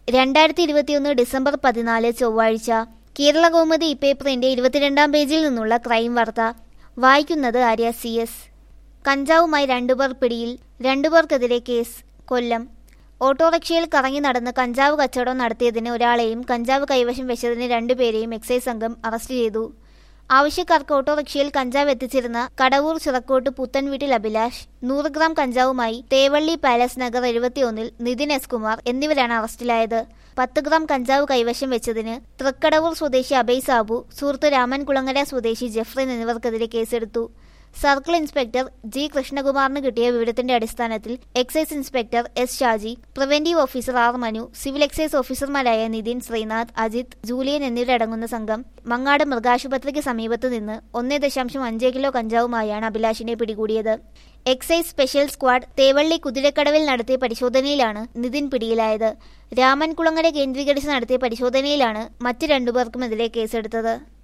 രണ്ടായിരത്തി ഇരുപത്തിയൊന്ന് ഡിസംബർ പതിനാല് ചൊവ്വാഴ്ച കേരള കൗമുദി ഇപ്പേപ്പറിന്റെ ഇരുപത്തിരണ്ടാം പേജിൽ നിന്നുള്ള ക്രൈം വാർത്ത വായിക്കുന്നത് ആര്യ സി എസ് കഞ്ചാവുമായി രണ്ടുപേർ പിടിയിൽ രണ്ടുപേർക്കെതിരെ കേസ് കൊല്ലം ഓട്ടോറിക്ഷയിൽ കറങ്ങി നടന്ന് കഞ്ചാവ് കച്ചവടം നടത്തിയതിന് ഒരാളെയും കഞ്ചാവ് കൈവശം വെച്ചതിന് രണ്ടുപേരെയും എക്സൈസ് സംഘം അറസ്റ്റ് ചെയ്തു ആവശ്യക്കാർക്ക് ഓട്ടോറിക്ഷയിൽ കഞ്ചാവ് എത്തിച്ചിരുന്ന കടവൂർ ചിറക്കോട്ട് പുത്തൻവീട്ടിൽ അഭിലാഷ് നൂറ് ഗ്രാം കഞ്ചാവുമായി തേവള്ളി പാലസ് നഗർ എഴുപത്തിയൊന്നിൽ നിതിൻ എസ് കുമാർ എന്നിവരാണ് അറസ്റ്റിലായത് പത്ത് ഗ്രാം കഞ്ചാവ് കൈവശം വെച്ചതിന് തൃക്കടവൂർ സ്വദേശി അഭയ് സാബു സുഹൃത്ത് രാമൻകുളങ്ങര സ്വദേശി ജെഫ്രിൻ എന്നിവർക്കെതിരെ കേസെടുത്തു സർക്കിൾ ഇൻസ്പെക്ടർ ജി കൃഷ്ണകുമാറിന് കിട്ടിയ വിവരത്തിന്റെ അടിസ്ഥാനത്തിൽ excise inspector S Shaji preventive officer R Manu civil excise ഓഫീസർമാരായ നിതിൻ ശ്രീനാഥ് അജിത് ജൂലിയൻ എന്നിവരടങ്ങുന്ന സംഘം മങ്ങാട് മൃഗാശുപത്രിക്ക് സമീപത്ത് നിന്ന് ഒന്നേ ദശാംശം അഞ്ച് കിലോ കഞ്ചാവുമായാണ് അഭിലാഷിനെ പിടികൂടിയത് എക്സൈസ് സ്പെഷ്യൽ സ്ക്വാഡ് തേവള്ളി കുതിരക്കടവിൽ നടത്തിയ പരിശോധനയിലാണ് നിതിൻ പിടിയിലായത് രാമൻകുളങ്ങര കേന്ദ്രീകരിച്ച് നടത്തിയ പരിശോധനയിലാണ് മറ്റ് രണ്ടുപേർക്കുമെതിരെ കേസെടുത്തത്